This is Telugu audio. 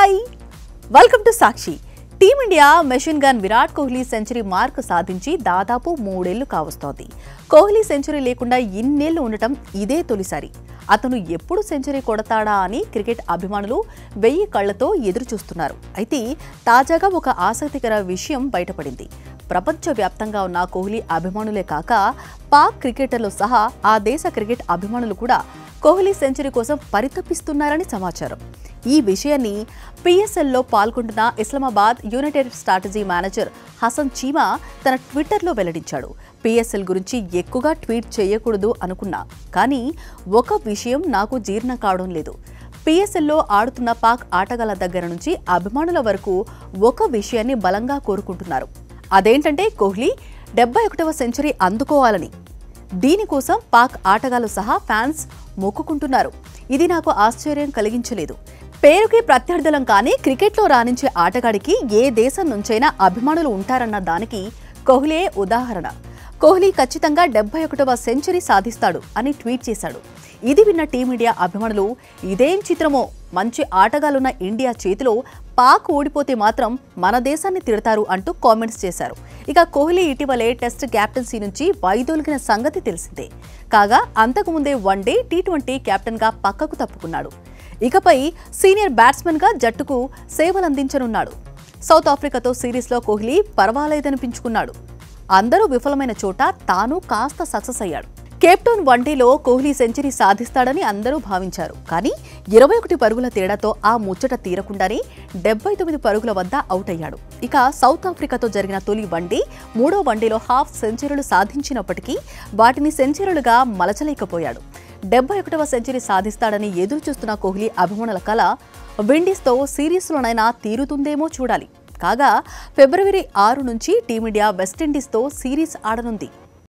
hi welcome to Sakshi Team India machine gun Virat Kohli century mark సాధించి దాదాపు మూడేళ్లు కావస్తోంది కోహ్లీ సెంచరీ లేకుండా ఇన్నేళ్లు ఉండటం ఇదే తొలిసారి అతను ఎప్పుడు సెంచరీ కొడతాడా అని క్రికెట్ అభిమానులు వెయ్యి కళ్లతో ఎదురు చూస్తున్నారు అయితే తాజాగా ఒక ఆసక్తికర విషయం బయటపడింది ప్రపంచవ్యాప్తంగా ఉన్న కోహ్లీ అభిమానులే కాక పాక్ క్రికెటర్లు సహా ఆ దేశ క్రికెట్ అభిమానులు కూడా కోహ్లీ సెంచరీ కోసం పరితపిస్తున్నారని సమాచారం ఈ విషయాన్ని పిఎస్ఎల్లో పాల్గొంటున్న Islamabad United strategy manager Hasan Cheema తన ట్విట్టర్లో వెల్లడించాడు పిఎస్ఎల్ గురించి ఎక్కువగా ట్వీట్ చేయకూడదు అనుకున్నా కానీ ఒక విషయం నాకు జీర్ణం కావడం లేదు పిఎస్ఎల్లో ఆడుతున్న పాక్ ఆటగాళ్ల దగ్గర నుంచి అభిమానుల వరకు ఒక విషయాన్ని బలంగా కోరుకుంటున్నారు అదేంటంటే కోహ్లీ డెబ్బై ఒకటవ సెంచరీ అందుకోవాలని దీనికోసం పాక్ ఆటగాళ్లు సహా ఫ్యాన్స్ మొక్కుకుంటున్నారు ఇది నాకు ఆశ్చర్యం కలిగించలేదు పేరుకి ప్రత్యర్థులం కానీ క్రికెట్లో రాణించే ఆటగాడికి ఏ దేశం నుంచైనా అభిమానులు ఉంటారన్న దానికి కోహ్లీయే ఉదాహరణ కోహ్లీ ఖచ్చితంగా డెబ్బై ఒకటవ సెంచరీ సాధిస్తాడు అని ట్వీట్ చేశాడు ఇది విన్న టీమిండియా అభిమానులు ఇదేం చిత్రమో మంచి ఆటగాలున్న ఇండియా చేతిలో పాక్ ఓడిపోతే మాత్రం మన దేశాన్ని తిడతారు అంటూ కామెంట్స్ చేశారు ఇక కోహ్లీ ఇటీవలే టెస్ట్ క్యాప్టెన్సీ నుంచి వైదొలిగిన సంగతి తెలిసిందే కాగా అంతకుముందే వన్డే టీ ట్వంటీ కెప్టెన్గా పక్కకు తప్పుకున్నాడు ఇకపై సీనియర్ బ్యాట్స్మెన్గా జట్టుకు సేవలందించనున్నాడు సౌత్ ఆఫ్రికాతో సిరీస్లో కోహ్లీ పర్వాలేదనిపించుకున్నాడు అందరూ విఫలమైన చోట తాను కాస్త సక్సెస్ అయ్యాడు కేప్టౌన్ వన్డేలో కోహ్లీ సెంచరీ సాధిస్తాడని అందరూ భావించారు కానీ ఇరవై ఒకటి పరుగుల తేడాతో ఆ ముచ్చట తీరకుండానే డెబ్బై తొమ్మిది పరుగుల వద్ద అవుట్ అయ్యాడు ఇక సౌత్ ఆఫ్రికాతో జరిగిన తొలి వన్డే మూడో వన్డేలో హాఫ్ సెంచరీలు సాధించినప్పటికీ వాటిని సెంచరీలుగా మలచలేకపోయాడు డెబ్బై ఒకటవ సెంచరీ సాధిస్తాడని ఎదురు చూస్తున్న కోహ్లీ అభిమానుల కల విండీస్తో సిరీస్లోనైనా తీరుతుందేమో చూడాలి కాగా ఫిబ్రవరి ఆరు నుంచి టీమిండియా వెస్టిండీస్తో సిరీస్ ఆడనుంది